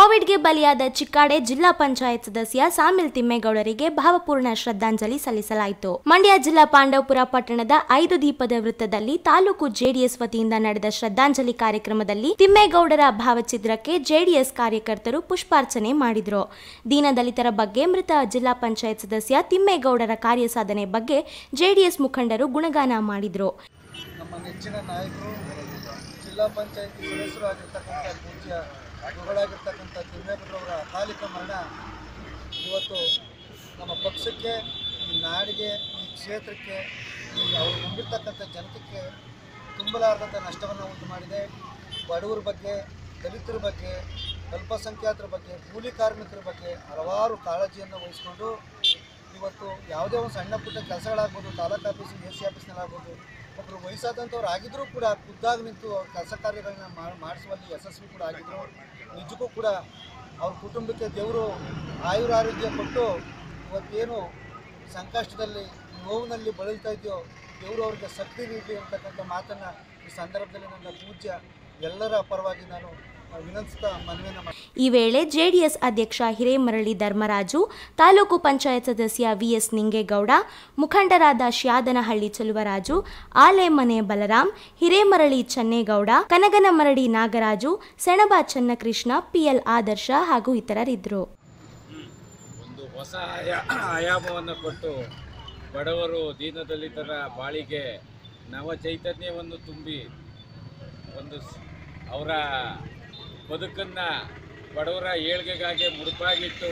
ಕೋವಿಡ್ಗೆ ಬಲಿಯಾದ ಚಿಕ್ಕಾಡೆ ಜಿಲ್ಲಾ ಪಂಚಾಯತ್ ಸದಸ್ಯ ಸಾಮಿಲ್ ತಿಮ್ಮೇಗೌಡರಿಗೆ ಭಾವಪೂರ್ಣ ಶ್ರದ್ಧಾಂಜಲಿ ಸಲ್ಲಿಸಲಾಯಿತು ಮಂಡ್ಯ ಜಿಲ್ಲಾ ಪಾಂಡವಪುರ ಪಟ್ಟಣದ ಐದು ದೀಪದ ವೃತ್ತದಲ್ಲಿ ತಾಲೂಕು ಜೆಡಿಎಸ್ ವತಿಯಿಂದ ನಡೆದ ಶ್ರದ್ಧಾಂಜಲಿ ಕಾರ್ಯಕ್ರಮದಲ್ಲಿ ತಿಮ್ಮೇಗೌಡರ ಭಾವಚಿತ್ರಕ್ಕೆ ಜೆಡಿಎಸ್ ಕಾರ್ಯಕರ್ತರು ಪುಷ್ಪಾರ್ಚನೆ ಮಾಡಿದ್ರು ದೀನದಲಿತರ ಬಗ್ಗೆ ಮೃತ ಜಿಲ್ಲಾ ಪಂಚಾಯತ್ ಸದಸ್ಯ ತಿಮ್ಮೇಗೌಡರ ಕಾರ್ಯಸಾಧನೆ ಬಗ್ಗೆ ಜೆಡಿಎಸ್ ಮುಖಂಡರು ಗುಣಗಾನ ಮಾಡಿದ್ರು ನಮ್ಮ ನೆಚ್ಚಿನ ನಾಯಕರು ಜಿಲ್ಲಾ ಪಂಚಾಯತಿ ಸದಸ್ಯರು ಆಗಿರ್ತಕ್ಕಂಥ ಪೂಜ್ಯ ಗುರುಗಳಾಗಿರ್ತಕ್ಕಂಥ ತಿಮ್ಮೇಗೌಡರವರ ಅಕಾಲಿಕ ಮರಣ ಇವತ್ತು ನಮ್ಮ ಪಕ್ಷಕ್ಕೆ ಈ ನಾಡಿಗೆ ಈ ಕ್ಷೇತ್ರಕ್ಕೆ ಈ ಅವರು ನಂಬಿರ್ತಕ್ಕಂಥ ಜನತೆಗೆ ತುಂಬಲಾರದಂಥ ನಷ್ಟವನ್ನು ಉಂಟು ಮಾಡಿದೆ ಬಡವರ ಬಗ್ಗೆ ದಲಿತರ ಬಗ್ಗೆ ಅಲ್ಪಸಂಖ್ಯಾತರ ಬಗ್ಗೆ ಕೂಲಿ ಕಾರ್ಮಿಕರ ಬಗ್ಗೆ ಹಲವಾರು ಕಾಳಜಿಯನ್ನು ವಹಿಸ್ಕೊಂಡು ಇವತ್ತು ಯಾವುದೇ ಒಂದು ಸಣ್ಣ ಪುಟ್ಟ ಕೆಲಸಗಳಾಗ್ಬೋದು ತಾಲೂಕು ಆಫೀಸ್ ಎ ಸಿ ಆಫೀಸ್ನಲ್ಲಾಗ್ಬೋದು ಒಬ್ಬರು ವಯಸ್ಸಾದಂಥವ್ರು ಆಗಿದ್ರೂ ಕೂಡ ಖುದ್ದಾಗಿ ನಿಂತು ಅವ್ರ ಕೆಲಸ ಕಾರ್ಯಗಳನ್ನ ಮಾ- ಮಾಡಿಸುವಲ್ಲಿ ಯಶಸ್ವಿ ಕೂಡ ಆಗಿದ್ರು ನಿಜಕ್ಕೂ ಕೂಡ ಅವ್ರ ಕುಟುಂಬಕ್ಕೆ ದೇವರು ಆಯುರಾರೋಗ್ಯ ಕೊಟ್ಟು ಇವತ್ತೇನು ಸಂಕಷ್ಟದಲ್ಲಿ ನೋವಿನಲ್ಲಿ ಬಳಲ್ತಾ ಇದೆಯೋ ದೇವರು ಅವ್ರಿಗೆ ಶಕ್ತಿ ನೀಡಲಿ ಅಂತಕ್ಕಂಥ ಮಾತನ್ನು ಈ ಸಂದರ್ಭದಲ್ಲಿ ನನ್ನ ಪೂಜ್ಯ ಎಲ್ಲರ ಪರವಾಗಿ ನಾನು ಆ, ವಿನಂತಿಸ್ತಾ ಮನವಿಯನ್ನು ಮಾಡಿ ಈ ವೇಳೆ ಜೆಡಿಎಸ್ ಅಧ್ಯಕ್ಷ ಹಿರೇಮರಳಿ ಧರ್ಮರಾಜು ತಾಲೂಕು ಪಂಚಾಯತ್ ಸದಸ್ಯ ವಿಎಸ್ ನಿಂಗೇಗೌಡ ಮುಖಂಡರಾದ ಶ್ಯಾದನಹಳ್ಳಿ ಚೆಲುವರಾಜು ಆಲೆಮನೆ ಬಲರಾಮ್ ಹಿರೇಮರಳಿ ಚನ್ನೇಗೌಡ ಕನಗನಮರಡಿ ನಾಗರಾಜು ಸೆಣಬ ಚನ್ನಕೃಷ್ಣ ಪಿಎಲ್ ಆದರ್ಶ ಹಾಗೂ ಇತರರಿದ್ದರು ಒಂದು ಹೊಸ ಆಯಾ ಆಯಾಮವನ್ನು ಕೊಟ್ಟು ಬಡವರು ದೀನದಲಿತರ ಬಾಳಿಗೆ ನವ ಚೈತನ್ಯವನ್ನು ತುಂಬಿ ಒಂದು ಸ್- ಅವರ ಬದುಕನ್ನು ಬಡವರ ಏಳ್ಗೆಗಾಗಿ ಮುಡುಪಾಗಿಟ್ಟು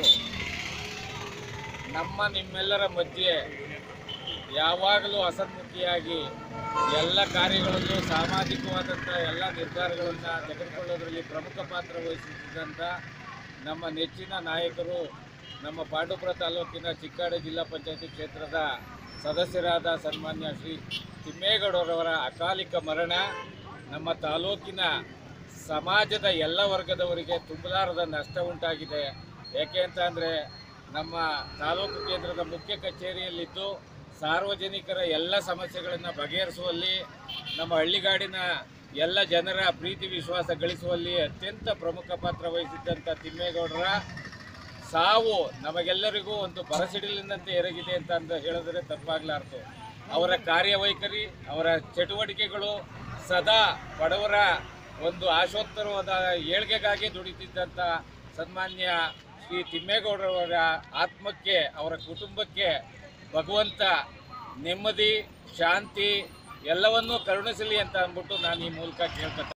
ನಮ್ಮ ನಿಮ್ಮೆಲ್ಲರ ಮಧ್ಯೆ ಯಾವಾಗಲೂ ಅಸನ್ಮುಖಿಯಾಗಿ ಎಲ್ಲ ಕಾರ್ಯಗಳಲ್ಲೂ ಸಾಮಾಜಿಕವಾದಂಥ ಎಲ್ಲ ನಿರ್ಧಾರಗಳನ್ನು ತೆಗೆದುಕೊಳ್ಳೋದರಲ್ಲಿ ಪ್ರಮುಖ ಪಾತ್ರ ವಹಿಸುತ್ತಿದ್ದಂಥ ನಮ್ಮ ನೆಚ್ಚಿನ ನಾಯಕರು ನಮ್ಮ ಪಾಂಡುಪುರ ತಾಲೂಕಿನ ಚಿಕ್ಕಾಡೆ ಜಿಲ್ಲಾ ಪಂಚಾಯತಿ ಕ್ಷೇತ್ರದ ಸದಸ್ಯರಾದ ಸನ್ಮಾನ್ಯ ಶ್ರೀ ತಿಮ್ಮೇಗೌಡರವರ ಅಕಾಲಿಕ ಮರಣ ನಮ್ಮ ತಾಲೂಕಿನ ಸಮಾಜದ ಎಲ್ಲ ವರ್ಗದವರಿಗೆ ತುಂಬಲಾರದ ನಷ್ಟ ಉಂಟಾಗಿದೆ ಯಾಕೆ ಅಂತ ಅಂದರೆ ನಮ್ಮ ತಾಲೂಕು ಕೇಂದ್ರದ ಮುಖ್ಯ ಕಚೇರಿಯಲ್ಲಿದ್ದು ಸಾರ್ವಜನಿಕರ ಎಲ್ಲ ಸಮಸ್ಯೆಗಳನ್ನು ಬಗೆಹರಿಸುವಲ್ಲಿ ನಮ್ಮ ಹಳ್ಳಿಗಾಡಿನ ಎಲ್ಲ ಜನರ ಪ್ರೀತಿ ವಿಶ್ವಾಸ ಗಳಿಸುವಲ್ಲಿ ಅತ್ಯಂತ ಪ್ರಮುಖ ಪಾತ್ರ ವಹಿಸಿದ್ದಂಥ ತಿಮ್ಮೇಗೌಡರ ಸಾವು ನಮಗೆಲ್ಲರಿಗೂ ಒಂದು ಬರಸಿಡಿಲಿನಂತೆ ಎರಗಿದೆ ಅಂತ ಅಂದ ಹೇಳಿದ್ರೆ ತಪ್ಪಾಗಲಾರ್ದು ಅವರ ಕಾರ್ಯವೈಖರಿ ಅವರ ಚಟುವಟಿಕೆಗಳು ಸದಾ ಬಡವರ ಒಂದು ಆಶೋತ್ತರವಾದ ಏಳ್ಗೆಗಾಗಿ ದುಡಿತಿದ್ದಂಥ ಸನ್ಮಾನ್ಯ ಶ್ರೀ ತಿಮ್ಮೇಗೌಡರವರ ಆತ್ಮಕ್ಕೆ ಅವರ ಕುಟುಂಬಕ್ಕೆ ಭಗವಂತ ನೆಮ್ಮದಿ ಶಾಂತಿ ಎಲ್ಲವನ್ನೂ ಕರುಣಿಸಲಿ ಅಂತ ಅಂದ್ಬಿಟ್ಟು ನಾನು ಈ ಮೂಲಕ ಕೇಳ್ಕೊತೀನಿ